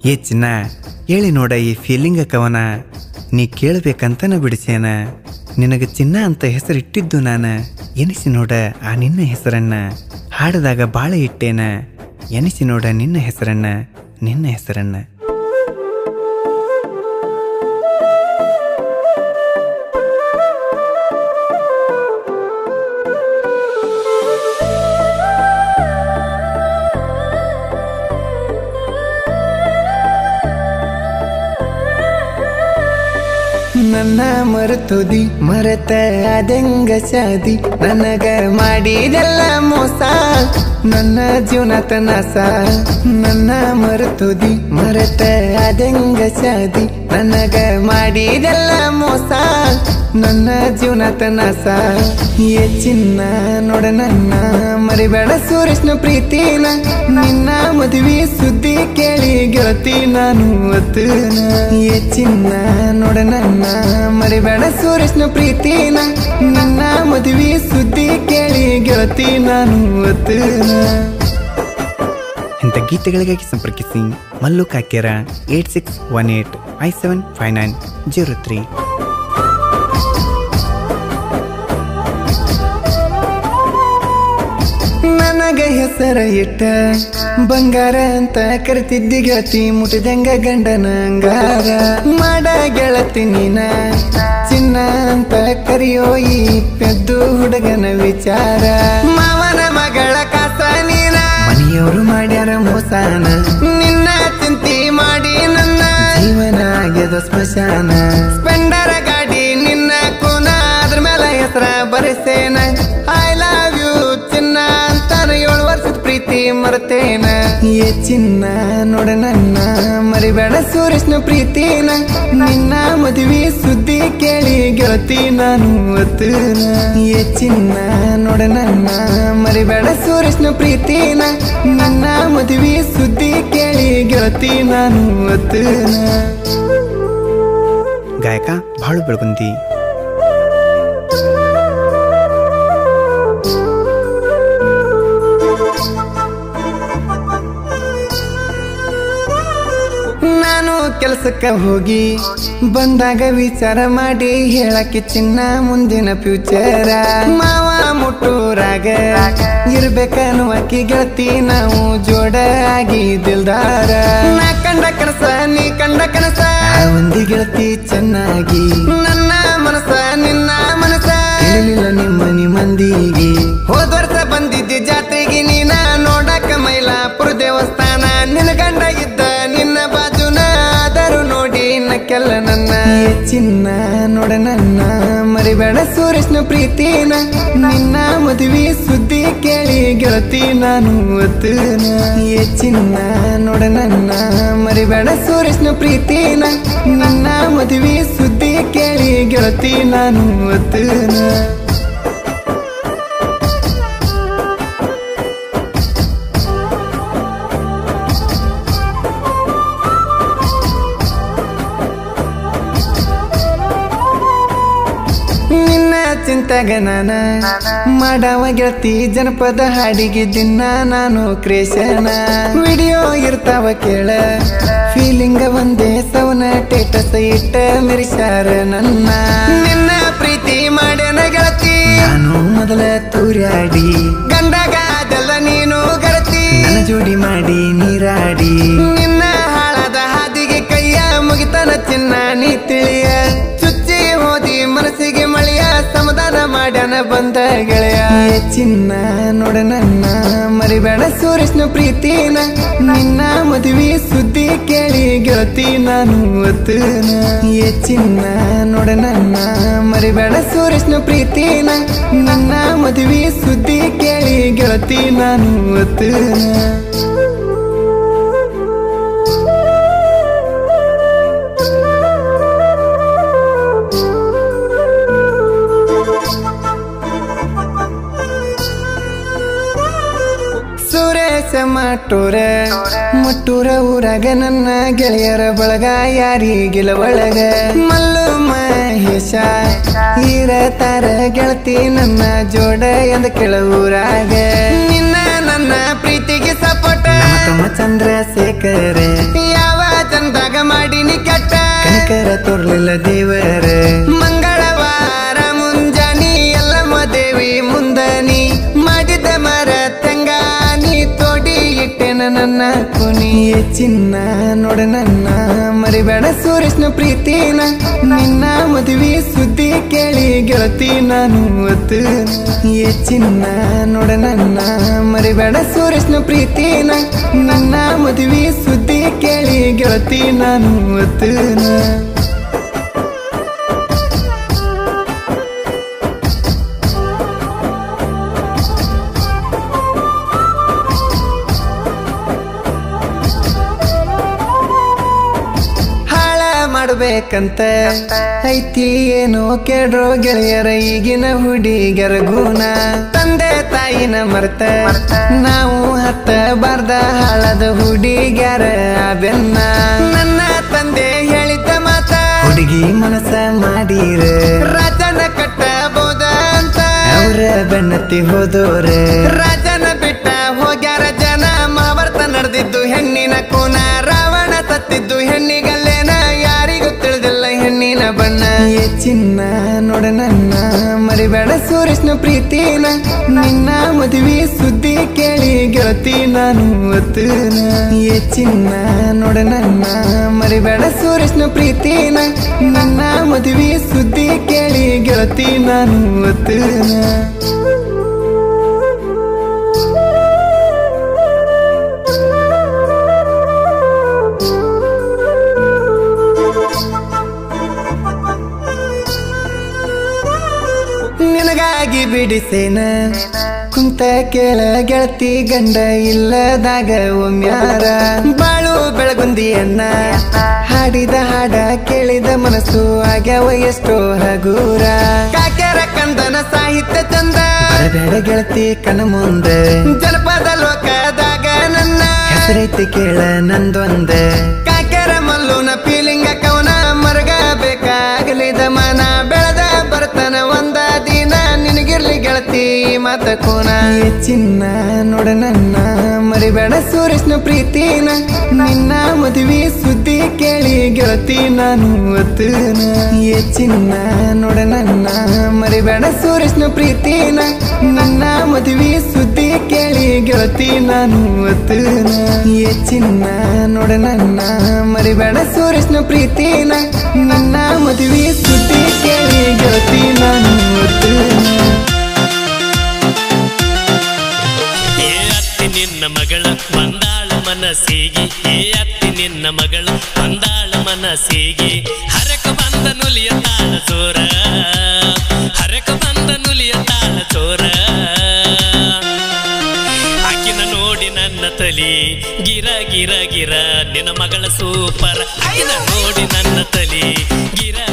ಏ ಚಿನ್ನ ಹೇಳಿ ನೋಡ ಈ ಫೀಲಿಂಗ ಕವನ ನೀ ಕೇಳಬೇಕಂತ ನಾ ಬಿಡಿಸ್ಯಾನ ನಿನಗೆ ಚಿನ್ನ ಅಂತ ಹೆಸರಿಟ್ಟಿದ್ದು ನಾನು ಎನಿಸಿ ನೋಡ ಆ ನಿನ್ನ ಹೆಸರನ್ನ ಹಾಡದಾಗ ಬಾಳ ಇಟ್ಟೇನ ಎನಿಸಿ ನೋಡ ನಿನ್ನ ಹೆಸರನ್ನ ನಿನ್ನ ಹೆಸರನ್ನ ನನ್ನ ಮರೆತುದಿ ಮರೆತ ಅದಂಗ ಸಾದಿ ನನಗ ಮಾಡಿದೆಲ್ಲ ಮೋಸ ನನ್ನ ಜೀವನ ತನಸ ನನ್ನ ಮರೆತುದಿ ಮರೆತ ಅದಂಗ ಸಾದಿ ನನಗ ಮಾಡಿದೆಲ್ಲ ಮೋಸ ನನ್ನ ಜೀವನ ತನಸ ಏ ಚಿನ್ನ ನೋಡ ನನ್ನ ಮರಿಬೇಡ ಸುರೇಶ್ನ ಪ್ರೀತಿನ ನಿನ್ನ ಮದುವೆ ಸುದ್ದಿ ಕೇಳಿ ಗೆಳತಿ ನಾನು ಒತ್ತುನ ಏ ಚಿನ್ನ ನೋಡ ನನ್ನ ಮರಿಬೇಡ ಸುರೇಶ್ನ ಪ್ರೀತಿನ ನಿನ್ನ ಮದುವೆ ಸುದ್ದಿ ಕೇಳಿ ಗೆಳತಿ ನಾನು ಒತ್ತುನ ಇಂಥ ಗೀತೆಗಳಿಗಾಗಿ ಸಂಪರ್ಕಿಸಿ Mallu Kakyara eight six one eight ಐ seven five nine zero three ನನಗ ಹೆಸರ ಇಟ್ಟ ಬಂಗಾರ ಅಂತ ಕರಿತಿದ್ದಿ ಗೆಳತಿ ಮುಟ್ಟಿದಂಗ ಗಂಡನ ಅಂಗಾರ ಮಾಡ ಗೆಳತಿ ನೀನ ಚಿನ್ನ ಅಂತ ಕರಿಯೋ ಈ ಪೆದ್ದು ಹುಡುಗನ ವಿಚಾರ ಮಾವನ ಮಗಳ ಕಾಸ ನೀನ ಮನೆಯವರು ಮಾಡ್ಯಾರ ಮೋಸಾನ ನಿನ್ನ ಚಿಂತಿ ಮಾಡಿ ನನ್ನ ಜೀವನ ಆಗ್ಯದ ಸ್ಮಶಾನ ಸ್ಪೆಂಡರ ಗಾಡಿ ನಿನ್ನ ಕೂನ ಅದ್ರ ಮೇಲೆ ಹೆಸರ ಬರೆಸೇನ ಐ ಲವ್ ಯು ಚಿನ್ನ ಅಂತಾನ ಏಳು ವರ್ಷದ ಪ್ರೀತಿ ಮರ್ತೇನ ಏ ಚಿನ್ನ ನೋಡ ನನ್ನ ಮರಿಬೇಡ ಸುರೇಶ್ನ ಪ್ರೀತಿನ ನಿನ್ನ ಮದುವೆ ಸುದ್ದಿ ಕೇಳಿ ಗೆಳತಿ ನಾನು ಒತ್ತುನ ಏ ಚಿನ್ನ ನೋಡ ನನ್ನ ಮರಿಬೇಡ ಸುರೇಶ್ನ ಪ್ರೀತಿನ ನನ್ನ ಮದುವೆ ಸುದ್ದಿ ಕೇಳಿ ಗೆಳತಿ ನಾನು ಒತ್ತುನ ಗಾಯಕ ಬಾಳು ಬೆಳಗುಂದಿ ನಾನು ಕೆಲಸಕ್ಕೆ ಹೋಗಿ ಬಂದಾಗ ವಿಚಾರ ಮಾಡಿ ಹೇಳಕ್ಕೆ ಚಿನ್ನ ಮುಂದಿನ ಫ್ಯೂಚರ ಮಾವ ಮುಟ್ಟೂರಾಗ ಇರ್ಬೇಕನ್ನುವಕ್ಕಿ ಗೆಳತಿ ನಾವು ಜೋಡ ಆಗಿ ದಿಲ್ದಾರ ನಾ ಕಂಡ ಕನಸ ನೀ ಕಂಡ ಕನಸ ಒಂದಿ ಗೆಳತಿ ಚೆನ್ನಾಗಿ ನನ್ನ ಮನಸ ನಿನ್ನ ಮನಸ ಹೇಳಿಲ್ಲ ನಿಮ್ಮ ಮಂದಿಗೆ ಹೋದ ವರ್ಷ ಬಂದಿದ್ದೆ ಜಾತ್ರೆಗೆ ನೀನ ನೋಡಕ ಮೈಲಾಪುರ ದೇವಸ್ಥಾನ ನಿನ್ನ ಗಂಡ ಇದ್ದ ನಿನ್ನ ಬಾಜುನ ಆದರೂ ನೋಡಿ ನಕ್ಕೆಲ್ಲ ನನ್ನ ಏ ಚಿನ್ನ ನೋಡ ನನ್ನ ಮರಿಬೇಡ ಸುರೇಶ್ನ ಪ್ರೀತಿನ ನಿನ್ನ ಮದುವೆ ಸುದ್ದಿ ಕೇಳಿ ಗೆಳತಿ ನಾನು ಒತ್ತುನ ಏ ಚಿನ್ನ ನೋಡ ನನ್ನ ಮರಿಬೇಡ ಸುರೇಶ್ನ ಪ್ರೀತಿನ ನಿನ್ನ ಮದುವೆ ಸುದ್ದಿ ಕೇಳಿ ಗೆಳತಿ ನಾನು ಒತ್ತುನ ನಿನ್ನ ಚಿಂತಾಗ ನಾನ ಮಾಡವ ಗೆಳತಿ ಜನಪದ ಹಾಡಿಗೆ ದಿನ ನಾನು ಕ್ರೇಶನ ವಿಡಿಯೋ ಇರ್ತಾವ ಕೇಳ ಫೀಲಿಂಗ ಒಂದೇ ಸವನ ಟೇಟಸ್ ಇಟ್ಟ ಮಿರಿಸಾರ ನನ್ನ ನಿನ್ನ ಪ್ರೀತಿ ಮಾಡ್ಯಾನ ಗೆಳತಿ ನಾನು ಮೊದಲ ತೂರ್ಯಾಡಿ ಗಂಡಗ ಅದೆಲ್ಲ ನೀನು ಗೆಳತಿ ನನ್ನ ಜೋಡಿ ಮಾಡಿ ನೀರಾಡಿ ನಿನ್ನ ಹಾಳಾದ ಹಾದಿಗೆ ಕೈಯ ಮುಗಿತನ ಚಿನ್ನ ನೀ ತಿಳಿಯ ಚುಚ್ಚಿ ಹೋದಿ ಮನಸ್ಸಿಗೆ ಮಳೆಯ ಸಮಾಧಾನ ಮಾಡ್ಯಾನ ಬಂದ ಗೆಳೆಯ ಏ ಚಿನ್ನ ನೋಡ ನನ್ನ ಮರಿಬೇಡ ಸುರೇಶ್ನ ಪ್ರೀತಿನ ನಿನ್ನ ಮದುವೆ ಸುದ್ದಿ ಕೇಳಿ ಗೆಳತಿ ನಾನು ಒತ್ತುನ ಏ ಚಿನ್ನ ನೋಡ ನನ್ನ ಮರಿಬೇಡ ಸುರೇಶ್ನ ಪ್ರೀತಿನ ನನ್ನ ಮದುವೆ ಸುದ್ದಿ ಕೇಳಿ ಗೆಳತಿ ನಾನು ಒತ್ತುನ ಸುರೇಶ ಮಟ್ಟೂರ ಮಟ್ಟೂರ ಊರಾಗ ನನ್ನ ಗೆಳೆಯರ ಬಳಗ ಯಾರಿಗಿಲ್ಲ ಒಳಗ ಮಲ್ಲು ಮಹೇಶ ಇರತಾರ ಗೆಳತಿ ನನ್ನ ಜೋಡ ಎಂದ ಕೆಳ ಊರಾಗ ನಿನ್ನ ನನ್ನ ಪ್ರೀತಿಗೆ ಸಪೋಟ ತಮ್ಮ ಚಂದ್ರಶೇಖರ ಯಾವ ದೇವರ ಮಂಗಳವಾರ ಮುಂಜಾನಿ ಎಲ್ಲಮ್ಮ ದೇವಿ ಮುಂದನಿ ಮಾಡಿದ ಮರ ತಂಗಾನಿ ತೋಡಿ ಇಟ್ಟೆನ ನನ್ನ ಕುನಿ ಏ ಚಿನ್ನ ನೋಡ ನನ್ನ ಮರಿಬೇಡ ಸುರೇಶ್ನ ಪ್ರೀತಿನ ನಿನ್ನ ಮದುವೆ ಸುದ್ದಿ ಕೇಳಿ ಗೆಳತಿ ನಾನು ಒತ್ತು ಏ ಚಿನ್ನ ನೋಡ ನನ್ನ ಮರಿಬೇಡ ಸುರೇಶ್ನ ಪ್ರೀತಿನ ನನ್ನ ಮದುವೆ ಸುದ್ದಿ ಕೇಳಿ ಗೆಳತಿ ನಾನು ಒತ್ತು ಹಾಳ ಮಾಡ್ಬೇಕಂತ ಐತಿ ಏನೋ ಕೇಳ್ರೋ ಗೆಳೆಯರ ಈಗಿನ ಹುಡುಗರ ಗುಣ ತಂದೆ ತಾಯಿನ ಮರ್ತ ನಾವು ಹತ್ತ ಬಾರ್ದ ಹಾಳದ ಹುಡುಗ್ಯಾರ ಬೆನ್ನ ನನ್ನ ತಂದೆ ಹೇಳಿದ್ದ ಮಾತ ಹುಡುಗಿ ಮನಸ್ಸ ಮಾಡಿರ ರಾಜನ ಕಟ್ಟಬೋದ ಅಂತ ಅವರ ಬೆನ್ನತ್ತಿ ಹೋದೋರ ರಾಜನ ಬಿಟ್ಟ ಹೋಗ್ಯಾರ ಜನ ಮಹಾಭಾರತ ನಡೆದಿದ್ದು ಹೆಣ್ಣಿನ ಕೋನ ರಾವಣ ಸತ್ತಿದ್ದು ಹೆಣ್ಣಿಗಲ್ಲೇನ ಯಾರಿಗೂ ತಿಳಿದಿಲ್ಲ ಹೆಣ್ಣಿನ ಬಣ್ಣ ಏ ಚಿನ್ನ ನೋಡ ನನ್ನ ಮರಿಬೇಡ ಸುರೇಶ್ನ ಪ್ರೀತಿನ ನಿನ್ನ ಮದುವೆ ಸುದ್ದಿ ಕೇಳಿ ಗೆಳತಿ ನಾನು ಒತ್ತುನ ಏ ಚಿನ್ನ ನೋಡ ನನ್ನ ಮರಿಬೇಡ ಸುರೇಶ್ನ ಪ್ರೀತಿನ ನನ್ನ ಮದುವೆ ಸುದ್ದಿ ಕೇಳಿ ಗೆಳತಿ ನಾನು ಒತ್ತುನ ನಿನಗಾಗಿ ಬಿಡಿಸೇನ ಕುಂತ ಕೇಳ ಗೆಳತಿ ಗಂಡ ಇಲ್ಲದಾಗ ಒಮ್ಯಾರ ಬಾಳು ಬೆಳಗುಂದಿಯನ್ನ ಹಾಡಿದ ಹಾಡ ಕೇಳಿದ ಮನಸ್ಸು ಆಗ್ಯಾವ ಎಷ್ಟೋ ಹಗೂರ ಕಾಕ್ಯಾರ ಕಂದನ ಸಾಹಿತ್ಯ ಚಂದ ಬೇಡ ಗೆಳತಿ ಕನ ಮುಂದೆ ಜನಪದ ಲೋಕದಾಗ ನನ್ನ ಹೆಸರೈತಿ ಕೇಳ ನಂದೊಂದ ಕಾಕ್ಯಾರ ಮಲ್ಲುನ ಪೀಲಿಂಗ ಕವನ ಮರಗ ಬೇಕಾಗಲಿದ ಮನ ಬೆಳೆದ ಬರ್ತನ ಒಂದ ದಿನ ನಿನಗಿರ್ಲಿ ಗೆಳತಿ ಮತ ಕೋನ ಏ ಚಿನ್ನ ನೋಡ ನನ್ನ ಮರಿಬೇಡ ಸುರೇಶ್ನ ಪ್ರೀತಿನ ನಿನ್ನ ಮದುವೆ ಸುದ್ದಿ ಕೇಳಿ ಗೆಳತಿ ನಾನು ಒತ್ತುನ ಏ ಚಿನ್ನ ನೋಡ ನನ್ನ ಮರಿಬೇಡ ಸುರೇಶ್ನ ಪ್ರೀತಿನ ನನ್ನ ಮದುವೆ ಸುದ್ದಿ ಕೇಳಿ ಗೆಳತಿ ನಾನು ಒತ್ತುನ ಏ ಚಿನ್ನ ನೋಡ ನನ್ನ ಮರಿಬೇಡ ಸುರೇಶ್ನ ಪ್ರೀತಿನ ನನ್ನ ಮದುವೆ ಸುದ್ದಿ ಕೇಳಿ ಗೆಳತಿ ನಾನು ಒತ್ತುನ ಏ ಅತ್ತಿ ನಿನ್ನ ಮಗಳ ಮಂದಾಳ ಮನಸ್ಸಿಗೆ ಏ ಅತ್ತಿ ನಿನ್ನ ಮಗಳ ಮಂದಾಳ ಮನಸ್ಸಿಗೆ ಹರಕ ಬಂದ ನುಲಿಯ ತಾಳ ಚೋರ ಹರಕ ಬಂದ ನುಲಿಯ ತಾಳ ಚೋರ ಆಕಿನ ನೋಡಿ ನನ್ನ ತಲಿ ಗಿರ ಗಿರ ಗಿರ ನಿನ್ನ ಮಗಳ ಸೂಪರ್ ಆಕಿನ ನೋಡಿ ನನ್ನ ತಲಿ ಗಿರ